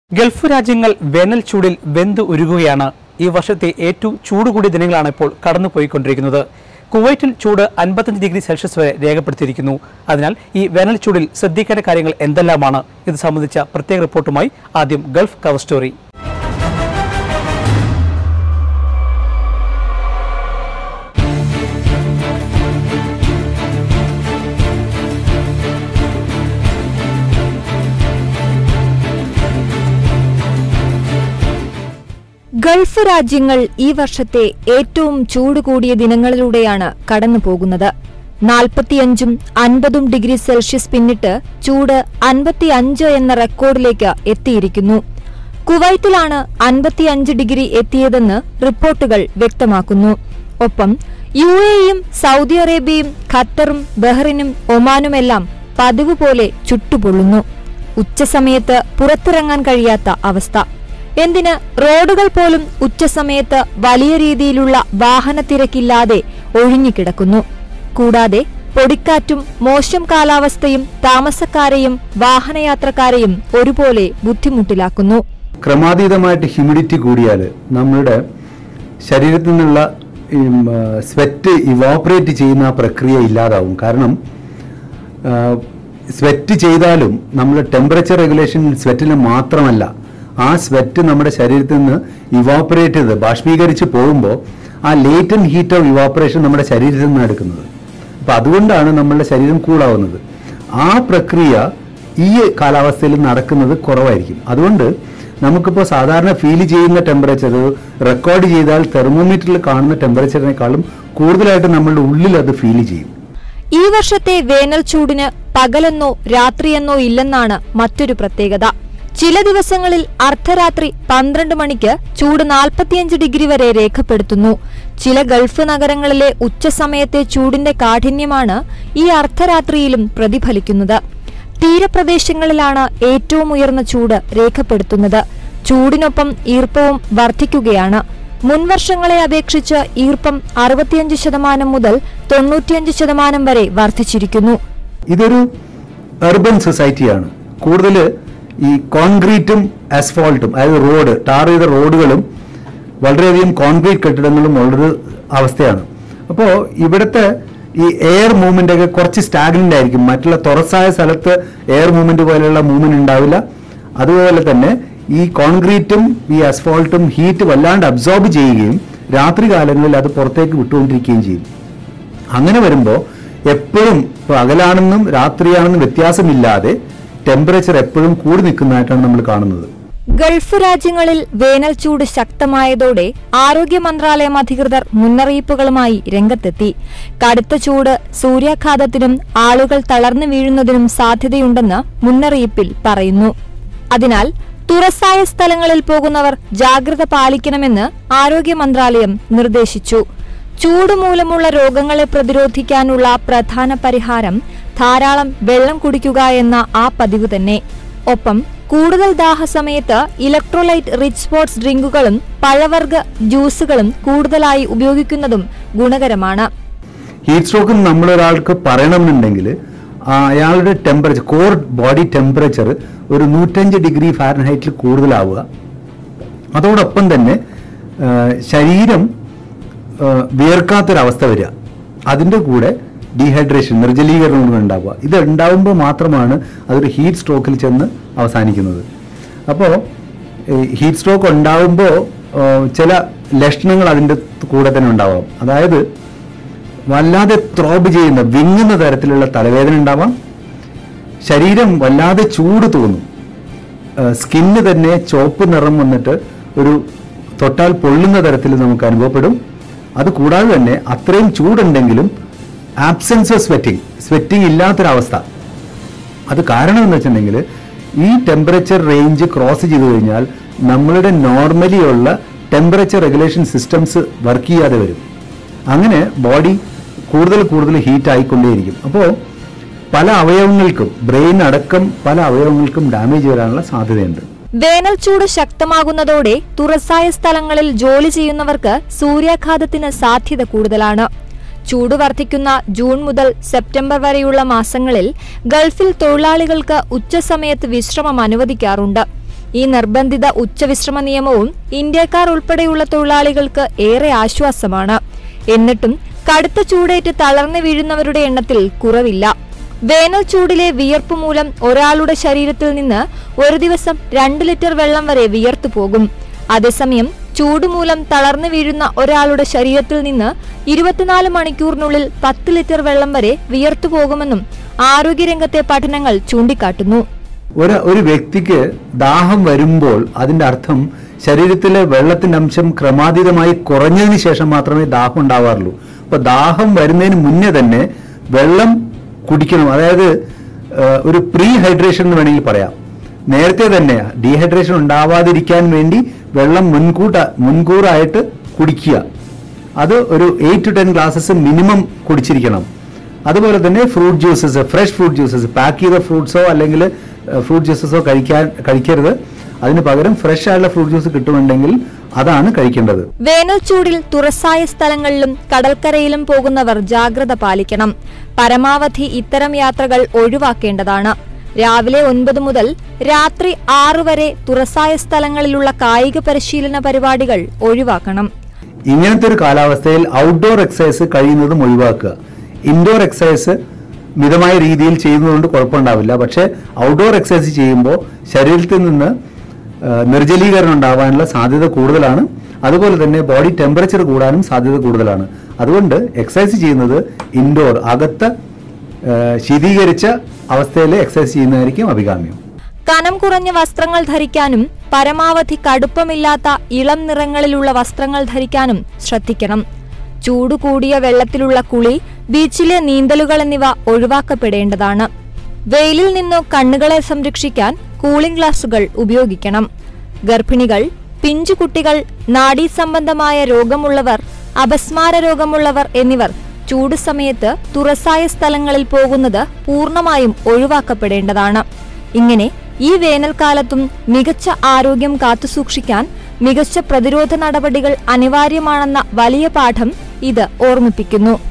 Gulf രാജ്യങ്ങൾ വേനൽ ചൂടിൽ വെന്ത് ഉരുകുകയാണ് ഈ വർഷത്തെ ഏറ്റവും ചൂട് കൂടിയ ദിനങ്ങളാണ് ഇപ്പോൾ കടന്നുപോയിക്കൊണ്ടിരിക്കുന്നത് കുവൈറ്റിൽ ചൂട് അൻപത്തഞ്ച് ഡിഗ്രി സെൽഷ്യസ് വരെ രേഖപ്പെടുത്തിയിരിക്കുന്നു അതിനാൽ ഈ വേനൽ ചൂടിൽ ശ്രദ്ധിക്കേണ്ട കാര്യങ്ങൾ എന്തെല്ലാമാണ് ഇത് സംബന്ധിച്ച പ്രത്യേക റിപ്പോർട്ടുമായി ആദ്യം ഗൾഫ് കവർ സ്റ്റോറി ഗൾഫ് രാജ്യങ്ങൾ ഈ വർഷത്തെ ഏറ്റവും ചൂട് കൂടിയ ദിനങ്ങളിലൂടെയാണ് കടന്നു പോകുന്നത് നാൽപ്പത്തിയഞ്ചും അൻപതും ഡിഗ്രി സെൽഷ്യസ് പിന്നിട്ട് ചൂട് അൻപത്തിയഞ്ച് എന്ന റെക്കോർഡിലേക്ക് എത്തിയിരിക്കുന്നു കുവൈറ്റിലാണ് അൻപത്തിയഞ്ച് ഡിഗ്രി എത്തിയതെന്ന് റിപ്പോർട്ടുകൾ വ്യക്തമാക്കുന്നു ഒപ്പം യു എയും സൗദി അറേബ്യയും ഖത്തറും ബഹ്റിനും ഒമാനുമെല്ലാം പതിവ് പോലെ ചുട്ടുപൊള്ളുന്നു ഉച്ചസമയത്ത് പുറത്തിറങ്ങാൻ കഴിയാത്ത അവസ്ഥ എന്തിന് റോഡുകൾ പോലും ഉച്ചസമയത്ത് വലിയ രീതിയിലുള്ള വാഹനത്തിരക്കില്ലാതെ ഒഴിഞ്ഞുകിടക്കുന്നു കൂടാതെ പൊടിക്കാറ്റും മോശം കാലാവസ്ഥയും താമസക്കാരെയും വാഹനയാത്രക്കാരെയും ഒരുപോലെ ബുദ്ധിമുട്ടിലാക്കുന്നു ക്രമാതീതമായിട്ട് ഹ്യൂമിഡിറ്റി കൂടിയാൽ നമ്മളുടെ ശരീരത്തിൽ നിന്നുള്ള സ്വെറ്റ് ഇവാപ്പറേറ്റ് ചെയ്യുന്ന ആ പ്രക്രിയ ഇല്ലാതാവും കാരണം സ്വെറ്റ് ചെയ്താലും നമ്മൾ ടെമ്പറേച്ചർ റെഗുലേഷൻ സ്വെറ്റിന് മാത്രമല്ല ആ സ്വെറ്റ് നമ്മുടെ ശരീരത്തിൽ നിന്ന് ഇവാപ്പറേറ്റ് ചെയ്ത് ബാഷ്പീകരിച്ച് പോകുമ്പോൾ ആ ലേറ്റൻ ഹീറ്റ് ഓഫ് ഇവാപ്പറേഷൻ നമ്മുടെ ശരീരത്തിൽ നിന്നാണ് എടുക്കുന്നത് അപ്പം അതുകൊണ്ടാണ് നമ്മളുടെ ശരീരം കൂളാവുന്നത് ആ പ്രക്രിയ ഈ കാലാവസ്ഥയിൽ നടക്കുന്നത് കുറവായിരിക്കും അതുകൊണ്ട് നമുക്കിപ്പോൾ സാധാരണ ഫീൽ ചെയ്യുന്ന ടെമ്പറേച്ചർ റെക്കോർഡ് ചെയ്താൽ തെർമോമീറ്ററിൽ കാണുന്ന ടെമ്പറേച്ചറിനേക്കാളും കൂടുതലായിട്ട് നമ്മളുടെ ഉള്ളിൽ അത് ഫീൽ ചെയ്യും ഈ വർഷത്തെ വേനൽ ചൂടിന് പകലെന്നോ രാത്രിയെന്നോ ഇല്ലെന്നാണ് മറ്റൊരു പ്രത്യേകത ചില ദിവസങ്ങളിൽ അർദ്ധരാത്രി പന്ത്രണ്ട് മണിക്ക് ചൂട് നാൽപ്പത്തിയഞ്ച് ഡിഗ്രി വരെ രേഖപ്പെടുത്തുന്നു ചില ഗൾഫ് നഗരങ്ങളിലെ ഉച്ചസമയത്തെ ചൂടിന്റെ കാഠിന്യമാണ് ഈ അർദ്ധരാത്രിയിലും പ്രതിഫലിക്കുന്നത് തീരപ്രദേശങ്ങളിലാണ് ഏറ്റവും ഉയർന്ന ചൂട് രേഖപ്പെടുത്തുന്നത് ചൂടിനൊപ്പം ഈർപ്പവും വർദ്ധിക്കുകയാണ് മുൻവർഷങ്ങളെ അപേക്ഷിച്ച് ഈർപ്പം അറുപത്തിയഞ്ച് ശതമാനം മുതൽ തൊണ്ണൂറ്റിയഞ്ച് ശതമാനം വരെ വർദ്ധിച്ചിരിക്കുന്നു ഇതൊരു അർബൻ സൊസൈറ്റിയാണ് കൂടുതൽ ഈ കോൺക്രീറ്റും അസ്ഫോൾട്ടും അതായത് റോഡ് ടാർ ചെയ്ത റോഡുകളും വളരെയധികം കോൺക്രീറ്റ് കെട്ടിടങ്ങളും ഉള്ളൊരു അവസ്ഥയാണ് അപ്പോൾ ഇവിടുത്തെ ഈ എയർ മൂവ്മെന്റ് ഒക്കെ കുറച്ച് സ്റ്റാഗ്നന്റ് ആയിരിക്കും മറ്റുള്ള തുറസായ സ്ഥലത്ത് എയർ മൂവ്മെന്റ് പോലെയുള്ള മൂവ്മെന്റ് ഉണ്ടാവില്ല അതുപോലെ തന്നെ ഈ കോൺക്രീറ്റും ഈ അസ്ഫോൾട്ടും ഹീറ്റ് വല്ലാണ്ട് അബ്സോർബ് ചെയ്യുകയും രാത്രി കാലങ്ങളിൽ അത് പുറത്തേക്ക് വിട്ടുകൊണ്ടിരിക്കുകയും ചെയ്യും അങ്ങനെ വരുമ്പോൾ എപ്പോഴും പകലാണെന്നും രാത്രിയാണെന്നും വ്യത്യാസമില്ലാതെ ടെമ്പറേച്ചർ എപ്പോഴും കൂടി നിൽക്കുന്നതായിട്ടാണ് നമ്മൾ കാണുന്നത് ഗൾഫ് രാജ്യങ്ങളിൽ വേനൽ ചൂട് ശക്തമായതോടെ ആരോഗ്യ മന്ത്രാലയം അധികൃതർ മുന്നറിയിപ്പുകളുമായി രംഗത്തെത്തി കടുത്ത ചൂട് സൂര്യാഘാതത്തിനും ആളുകൾ തളർന്നു വീഴുന്നതിനും സാധ്യതയുണ്ടെന്ന് മുന്നറിയിപ്പിൽ പറയുന്നു അതിനാൽ തുറസായ സ്ഥലങ്ങളിൽ പോകുന്നവർ ജാഗ്രത പാലിക്കണമെന്ന് ആരോഗ്യ മന്ത്രാലയം നിർദ്ദേശിച്ചു ചൂട് മൂലമുള്ള രോഗങ്ങളെ പ്രതിരോധിക്കാനുള്ള പ്രധാന പരിഹാരം ധാരാളം വെള്ളം കുടിക്കുക എന്ന ആ പതിവ് തന്നെ ഒപ്പം കൂടുതൽ ദാഹസമയത്ത് ഇലക്ട്രോലൈറ്റ് റിച്ച് സ്പോർട്സ് ഡ്രിങ്കുകളും പഴവർഗ ജ്യൂസുകളും കൂടുതലായി ഉപയോഗിക്കുന്നതും ഗുണകരമാണ് ഹീറ്റ് സ്ട്രോക്ക് നമ്മളൊരാൾക്ക് പറയണമെന്നുണ്ടെങ്കിൽ അയാളുടെ ടെമ്പറേച്ചർ കോർ ബോഡി ടെമ്പറേച്ചർ ഒരു നൂറ്റഞ്ച് ഡിഗ്രി ഫാരൻഹൈറ്റിൽ കൂടുതലാവുക അതോടൊപ്പം തന്നെ ആ, ശരീരം ആ, വിയർക്കാത്തൊരവസ്ഥ വരിക അതിൻ്റെ കൂടെ ഡീഹൈഡ്രേഷൻ നിർജ്ജലീകരണം ഉണ്ടാവുക ഇത് ഉണ്ടാവുമ്പോൾ മാത്രമാണ് അതൊരു ഹീറ്റ് സ്ട്രോക്കിൽ ചെന്ന് അവസാനിക്കുന്നത് അപ്പോൾ ഹീറ്റ് സ്ട്രോക്ക് ഉണ്ടാവുമ്പോൾ ആ, ചില ലക്ഷണങ്ങൾ അതിൻ്റെ കൂടെ തന്നെ ഉണ്ടാവാം അതായത് വല്ലാതെ ത്രോബ് ചെയ്യുന്ന വിങ്ങുന്ന തരത്തിലുള്ള തലവേദന ഉണ്ടാവാം ശരീരം വല്ലാതെ ചൂട് തോന്നും സ്കിന്ന് തന്നെ ചുവപ്പ് നിറം വന്നിട്ട് ഒരു തൊട്ടാൽ പൊള്ളുന്ന തരത്തിൽ നമുക്ക് അനുഭവപ്പെടും അത് കൂടാതെ തന്നെ അത്രയും ചൂടുണ്ടെങ്കിലും ആബ്സെൻസ് ഓഫ് സ്വെറ്റിംഗ് സ്വെറ്റിംഗ് ഇല്ലാത്തൊരവസ്ഥ അത് കാരണം എന്ന് വെച്ചിട്ടുണ്ടെങ്കിൽ ഈ ടെമ്പറേച്ചർ റേഞ്ച് ക്രോസ് ചെയ്ത് കഴിഞ്ഞാൽ നമ്മളുടെ നോർമലി ഉള്ള ടെമ്പറേച്ചർ റെഗുലേഷൻ സിസ്റ്റംസ് വർക്ക് ചെയ്യാതെ വരും അങ്ങനെ ബോഡി കൂടുതൽ കൂടുതൽ ഹീറ്റ് ആയിക്കൊണ്ടേയിരിക്കും അപ്പോൾ പല അവയവങ്ങൾക്കും ബ്രെയിൻ അടക്കം പല അവയവങ്ങൾക്കും ഡാമേജ് വരാനുള്ള സാധ്യതയുണ്ട് വേനൽ ചൂട് ശക്തമാകുന്നതോടെ തുറസായ സ്ഥലങ്ങളിൽ ജോലി ചെയ്യുന്നവർക്ക് സൂര്യാഘാതത്തിന് സാധ്യത കൂടുതലാണ് ചൂട് വർദ്ധിക്കുന്ന ജൂൺ മുതൽ സെപ്റ്റംബർ വരെയുള്ള മാസങ്ങളിൽ ഗൾഫിൽ തൊഴിലാളികൾക്ക് ഉച്ചസമയത്ത് വിശ്രമം അനുവദിക്കാറുണ്ട് ഈ നിർബന്ധിത ഉച്ചവിശ്രമ നിയമവും ഇന്ത്യക്കാർ ഉൾപ്പെടെയുള്ള തൊഴിലാളികൾക്ക് ഏറെ ആശ്വാസമാണ് എന്നിട്ടും കടുത്ത ചൂടേറ്റ് തളർന്നു വീഴുന്നവരുടെ എണ്ണത്തിൽ കുറവില്ല വേനൽ ചൂടിലെ വിയർപ്പ് മൂലം ഒരാളുടെ ശരീരത്തിൽ നിന്ന് ഒരു ദിവസം രണ്ട് ലിറ്റർ വെള്ളം വരെ വിയർത്തു പോകും അതേസമയം ചൂട് മൂലം തളർന്നു വീഴുന്ന ഒരാളുടെ ശരീരത്തിൽ നിന്ന് ഇരുപത്തിനാല് മണിക്കൂറിനുള്ളിൽ പത്ത് ലിറ്റർ വെള്ളം വരെ വിയർത്തു പോകുമെന്നും ആരോഗ്യരംഗത്തെ പഠനങ്ങൾ ചൂണ്ടിക്കാട്ടുന്നു ഒരു ഒരു വ്യക്തിക്ക് ദാഹം വരുമ്പോൾ അതിന്റെ അർത്ഥം ശരീരത്തിലെ വെള്ളത്തിന്റെ അംശം ക്രമാതീതമായി കുറഞ്ഞതിന് ശേഷം മാത്രമേ ദാഹം ഉണ്ടാവാറുള്ളൂ അപ്പൊ ദാഹം വരുന്നതിന് മുന്നേ തന്നെ വെള്ളം കുടിക്കണം അതായത് ഏഹ്, ഒരു പ്രീ ഹൈഡ്രേഷൻ എന്ന് വേണമെങ്കിൽ പറയാം നേരത്തെ തന്നെ ഡീഹൈഡ്രേഷൻ ഉണ്ടാവാതിരിക്കാൻ വേണ്ടി വെള്ളം മുൻകൂട്ട മുൻകൂറായിട്ട് കുടിക്കുക അത് ഒരു eight to ten glasses minimum കുടിച്ചിരിക്കണം അതുപോലെ തന്നെ fruit juices fresh fruit juices pack ചെയ്ത ഫ്രൂട്ട്സോ അല്ലെങ്കിൽ ഫ്രൂട്ട് ജ്യൂസസോ കഴിക്കാൻ കഴിക്കരുത് അതിന് പകരം ഫ്രഷ് ആയിട്ടുള്ള ഫ്രൂട്ട് ജ്യൂസ് കിട്ടുന്നുണ്ടെങ്കിൽ അതാണ് കഴിക്കേണ്ടത് വേനൽ ചൂടിൽ തുറസായ സ്ഥലങ്ങളിലും കടൽക്കരയിലും പോകുന്നവർ ജാഗ്രത പാലിക്കണം പരമാവധി ഇത്തരം യാത്രകൾ ഒഴിവാക്കേണ്ടതാണ് രാവിലെ ഒൻപത് മുതൽ രാത്രി ആറ് വരെ തുറസായ സ്ഥലങ്ങളിലുള്ള കായിക പരിശീലന പരിപാടികൾ ഒഴിവാക്കണം ഇങ്ങനത്തെ ഒരു കാലാവസ്ഥയിൽ ഔട്ട്ഡോർ എക്സസൈസ് കഴിയുന്നതും ഒഴിവാക്കുക ഇൻഡോർ എക്സസൈസ് മിതമായ രീതിയിൽ ചെയ്യുന്നതുകൊണ്ട് കുഴപ്പമുണ്ടാവില്ല പക്ഷേ ഔട്ട്ഡോർ എക്സസൈസ് ചെയ്യുമ്പോൾ ശരീരത്തിൽ നിന്ന് ആ, നിർജ്ജലീകരണം ഉണ്ടാവാനുള്ള സാധ്യത കൂടുതലാണ് അതുപോലെ തന്നെ ബോഡി ടെമ്പറേച്ചർ കൂടാനും സാധ്യത കൂടുതലാണ് അതുകൊണ്ട് എക്സസൈസ് ചെയ്യുന്നത് ഇൻഡോർ അകത്ത് ആ, ശീതീകരിച്ച അവസ്ഥയിൽ എക്സസൈസ് ചെയ്യുന്നതായിരിക്കും അഭികാമ്യം കനം കുറഞ്ഞ വസ്ത്രങ്ങൾ ധരിക്കാനും പരമാവധി കടുപ്പമില്ലാത്ത ഇളം നിറങ്ങളിലുള്ള വസ്ത്രങ്ങൾ ധരിക്കാനും ശ്രദ്ധിക്കണം ചൂട് കൂടിയ വെള്ളത്തിലുള്ള കുളി ബീച്ചിലെ നീന്തലുകൾ എന്നിവ ഒഴിവാക്കപ്പെടേണ്ടതാണ് വെയിലിൽ നിന്നു കണ്ണുകളെ സംരക്ഷിക്കാൻ കൂളിംഗ് ഗ്ലാസുകൾ ഉപയോഗിക്കണം ഗർഭിണികൾ പിഞ്ചുകുട്ടികൾ നാഡീസംബന്ധമായ രോഗമുള്ളവർ അപസ്മാര രോഗമുള്ളവർ എന്നിവർ ചൂട് സമയത്ത് തുറസായ സ്ഥലങ്ങളിൽ പോകുന്നത് പൂർണ്ണമായും ഒഴിവാക്കപ്പെടേണ്ടതാണ് ഇങ്ങനെ ഈ വേനൽക്കാലത്തും മികച്ച ആരോഗ്യം കാത്തുസൂക്ഷിക്കാൻ മികച്ച പ്രതിരോധ നടപടികൾ അനിവാര്യമാണെന്ന വലിയ പാഠം ഇത് ഓർമ്മിപ്പിക്കുന്നു